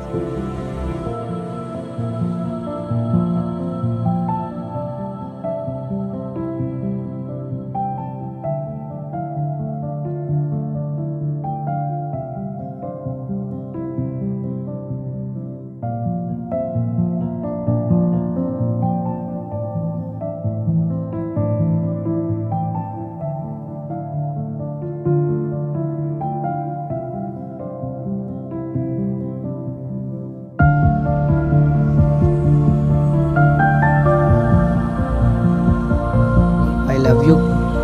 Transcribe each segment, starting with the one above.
I love you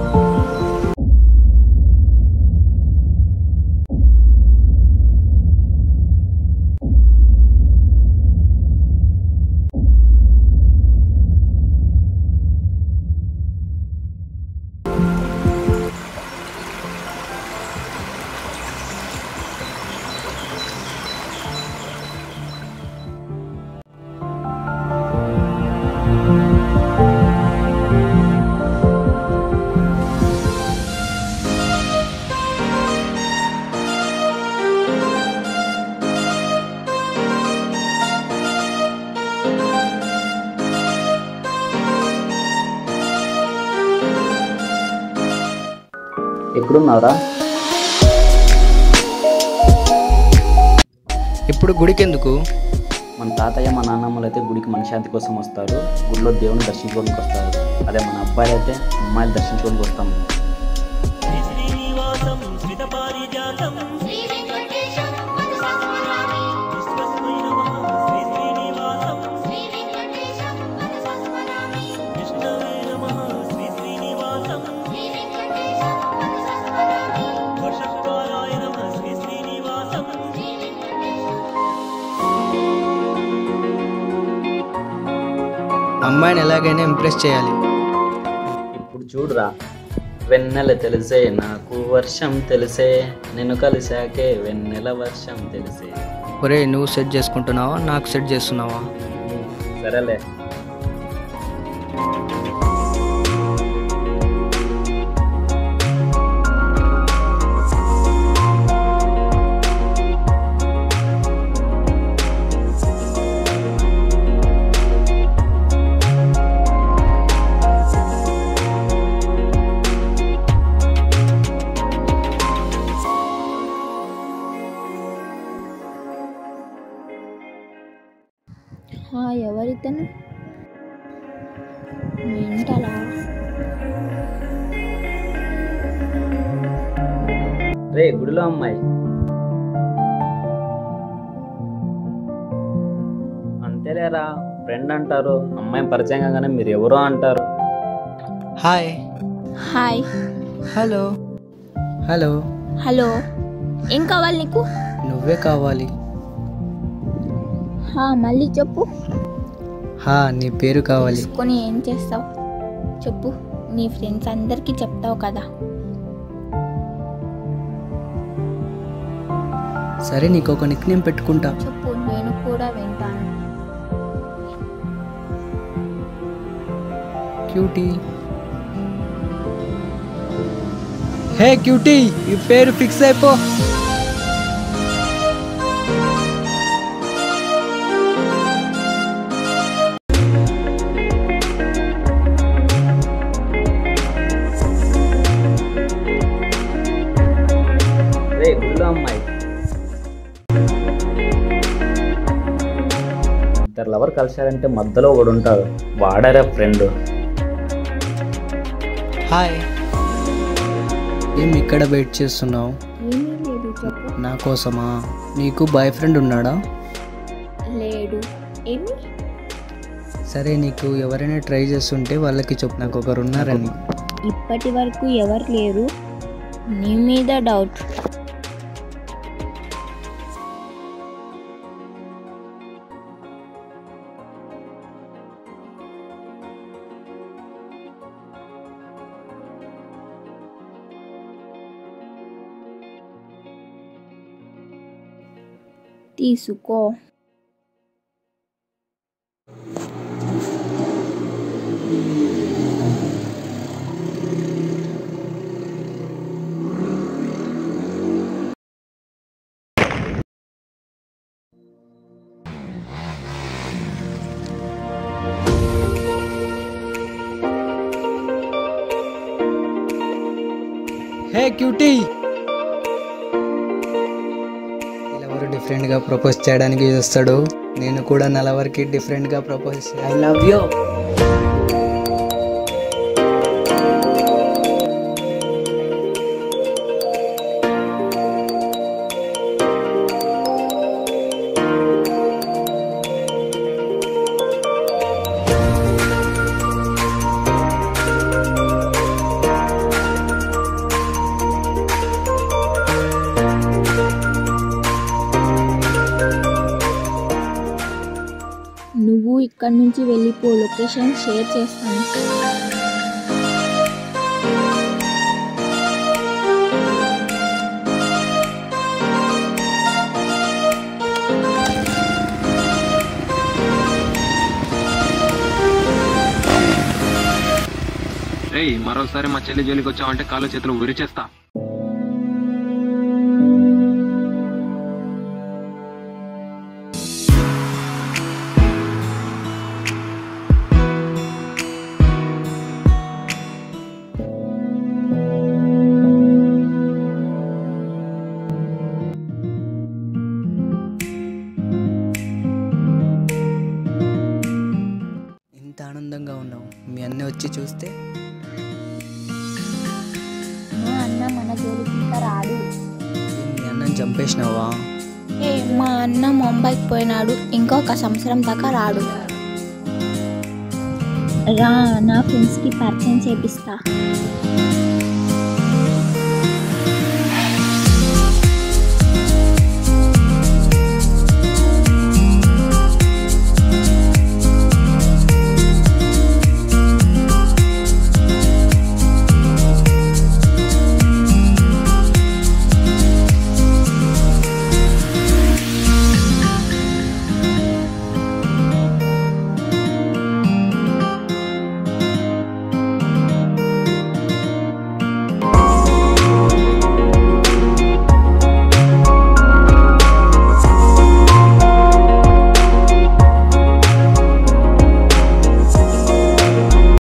ఎక్కడున్నావురా ఇప్పుడు గుడికెందుకు మన తాతయ్య మా నాన్నమ్మలు అయితే గుడికి మనశాంతి కోసం వస్తారు గుడిలో దేవుని దర్శించుకోవడానికి వస్తారు అదే మన అబ్బాయిలు అయితే అమ్మాయిలు దర్శించుకోవడానికి వస్తాం శ్రీనివాసం శ్రితపారిజాతం శ్రీ వెంకటేశం మనసస్మరామి విశ్వస్మై నమః శ్రీ శ్రీనివాసం శ్రీ వెంకటేశం మనసస్మరామి విష్ణవే నమః శ్రీ శ్రీనివాసం శ్రీ వెంకటేశం మనసస్మరామి వర్షకాలాయ నమః శ్రీ శ్రీనివాసం శ్రీ వెంకటేశం అమ్మాయిని ఎలాగైనా ఇంప్రెస్ చేయాలి ఇప్పుడు చూడురా వెన్నెల తెలిసే నాకు వర్షం తెలిసే నేను కలిసాకే వెన్నెల వర్షం తెలిసే ఒరే నువ్వు సెట్ చేసుకుంటున్నావా నాకు సెట్ చేస్తున్నావా సరేలే హా ఎవరితను మెంటలా రే గుడిలో అమ్మాయి అంతేలేరా ఫ్రెండ్ అంటారు అమ్మాయి పరిచయం కాగానే మీరు ఎవరో అంటారు hi hi hello hello hello ఏం కావాలి నీకు నువ్వే కావాలి హా మళ్ళీ చెప్పు హా నీ పేరు కావాలి తీసుకొని ఏం చేస్తావు చెప్పు నీ ఫ్రెండ్స్ అందరికీ చెప్తావు కదా సరే నీకు ఒక నిక్ నేమ్ పెట్టుకుంటా చెప్పు నేను కూడా వింటాను క్యూటీ హే క్యూటీ ఈ పేరు ఫిక్స్ అయిపో రే గుడిలో అమ్మాయి ఇద్దరు లవర్ కలిశారంటే మధ్యలో ఒకడు ఉంటాడు వాడారా ఫ్రెండ్ హాయ్ ఏం ఇక్కడ వెయిట్ చేస్తున్నావు ఏమీ లేదు చెప్పు నా కోసమా నీకు బాయ్ ఫ్రెండ్ ఉన్నాడా లేడు ఏమి సరే నీకు ఎవరైనా ట్రై చేస్తుంటే వాళ్ళకి చెప్పు నాకు ఒకరు ఉన్నారని ఇప్పటి వరకు ఎవరు లేరు నీ మీద డౌట్ తీసుకో క్యూటీ ఎవరు డిఫరెంట్గా ప్రపోజ్ చేయడానికి చూస్తాడు నేను కూడా నలవరికి డిఫరెంట్గా ప్రపోజ్ ఐ లవ్ యూ నువ్వు ఇక్కడి నుంచి వెళ్ళిపో లొకేషన్ షేర్ చేస్తాను రేయ్ మరోసారి మా చెల్లి జోలికి వచ్చావంటే కాలు చేతులు విరిచేస్తా ఇంత ఆనందంగా ఉన్నావు మీ అన్న వచ్చి చూస్తే మా అన్న మన జోలికి ఇంకా రాడు ఏం మీ అన్నని చంపేసినావా ఏ మా అన్న ముంబైకి పోయినాడు ఇంకొక సంవత్సరం దాకా రాడు రా నా ఫ్రెండ్స్కి పరిచయం చేపిస్తా